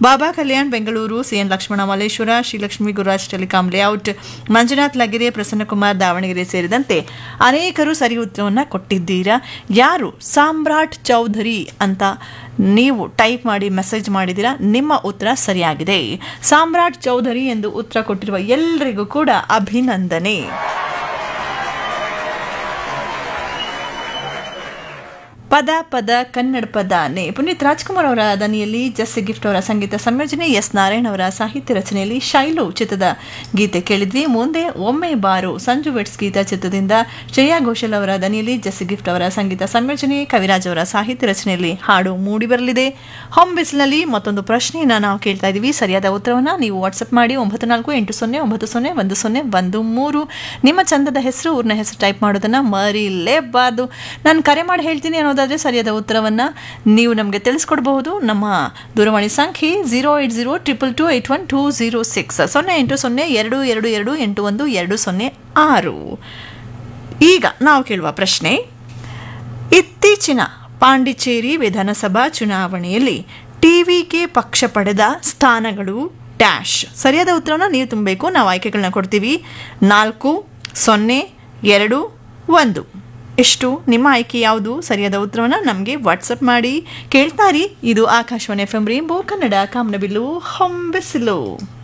ಬಾಬಾ Kalyan Bengaluru CN Lakshmana Malleshwara Shrilakshmi Gururaj telecom layout Manjunath ಲಗಿರೆ ಪ್ರಸನ್ನಕುಮಾರ್ ದಾವಣಗೆರೆ ಸೇರಿದಂತೆ ಅನೇಕರು ಸರಿ ಉತ್ತರವನ್ನು ಕೊಟ್ಟಿದ್ದೀರಾ ಯಾರು ಸಾಮ್ರಾಟ್ ಚೌಧರಿ ಅಂತ ನೀವು ಟೈಪ್ ಮಾಡಿ ಮೆಸೇಜ್ ಮಾಡಿದ್ದೀರಾ ನಿಮ್ಮ ಉತ್ತರ ಸರಿಯಾಗಿದೆ ಸಾಮ್ರಾಟ್ ಚೌಧರಿ ಎಂದು ಉತ್ತರ ಕೊಟ್ಟಿರುವ ಎಲ್ಲರಿಗೂ ಕೂಡ ಅಭಿನಂದನೆ ಪದ ಪದ ಕನ್ನಡ ಪದನೇ ಪುನೀತ್ ರಾಜ್ಕುಮಾರ್ ಅವರ ದನಿಯಲ್ಲಿ ಜಸ್ ಗಿಫ್ಟ್ ಅವರ ಸಂಗೀತ ಸಂಯೋಜನೆ ಎಸ್ ನಾರಾಯಣ್ ಅವರ ಸಾಹಿತ್ಯ ರಚನೆಯಲ್ಲಿ ಶೈಲು ಚಿತ್ರದ ಗೀತೆ ಕೇಳಿದ್ವಿ ಮುಂದೆ ಒಮ್ಮೆ ಬಾರು ಸಂಜು ವೆಟ್ಸ್ ಗೀತ ಚಿತ್ರದಿಂದ ಶ್ರೇಯಾ ಘೋಷಲ್ ಅವರ ದನಿಯಲ್ಲಿ ಜಸ್ ಗಿಫ್ಟ್ ಅವರ ಸಂಗೀತ ಸಂಯೋಜನೆ ಕವಿರಾಜ್ ಅವರ ಸಾಹಿತ್ಯ ರಚನೆಯಲ್ಲಿ ಹಾಡು ಮೂಡಿ ಬರಲಿದೆ ಹೋಮ್ ಬಿಸ್ನಲ್ಲಿ ಮತ್ತೊಂದು ಪ್ರಶ್ನೆಯನ್ನು ನಾವು ಕೇಳ್ತಾ ಇದ್ದೀವಿ ಸರಿಯಾದ ಉತ್ತರವನ್ನು ನೀವು ವಾಟ್ಸಪ್ ಮಾಡಿ ಒಂಬತ್ತು ನಾಲ್ಕು ಎಂಟು ಸೊನ್ನೆ ಒಂಬತ್ತು ಸೊನ್ನೆ ಒಂದು ಸೊನ್ನೆ ಒಂದು ಮೂರು ನಿಮ್ಮ ಚಂದದ ಹೆಸರು ಊರಿನ ಹೆಸರು ಟೈಪ್ ಮಾಡೋದನ್ನು ಮರಿಲೇಬಾರ್ದು ನಾನು ಕರೆ ಮಾಡಿ ಹೇಳ್ತೀನಿ ಅನ್ನೋದಾದರೆ ಸರಿಯಾದ ಉತ್ತರವನ್ನು ನೀವು ನಮಗೆ ತಿಳಿಸ್ಕೊಡ್ಬಹುದು ನಮ್ಮ ದೂರವಾಣಿ ಸಂಖ್ಯೆ zero eight zero triple two eight one two zero six ಸೊನ್ನೆ ಎಂಟು ಸೊನ್ನೆ ಎರಡು ಎರಡು ಎರಡು ಎಂಟು ಒಂದು ಎರಡು ಸೊನ್ನೆ ಆರು ಈಗ ನಾವು ಕೇಳುವ ಪ್ರಶ್ನೆ ಇತ್ತೀಚಿನ ಪಾಂಡಿಚೇರಿ ವಿಧಾನಸಭಾ ಚುನಾವಣೆಯಲ್ಲಿ ಟಿವಿಗೆ ಪಕ್ಷ ಪಡೆದ ಸ್ಥಾನಗಳು ಡ್ಯಾಶ್ ಸರಿಯಾದ ಉತ್ತರವನ್ನು ನೀವು ತುಂಬಬೇಕು ನಾವು ಆಯ್ಕೆಗಳನ್ನ ಕೊಡ್ತೀವಿ ನಾಲ್ಕು ಸೊನ್ನೆ ಎರಡು ಒಂದು ಎಷ್ಟು ನಿಮ್ಮ ಆಯ್ಕೆ ಯಾವುದು ಸರಿಯಾದ ಉತ್ತರವನ್ನು ನಮಗೆ ವಾಟ್ಸಪ್ ಮಾಡಿ ಕೇಳ್ತಾರಿ ಇದು Akashvani F M rainbow Kannada ಕಾಮನಬಿಲ್ಲು ಹೊಂಬೆಸಿಲು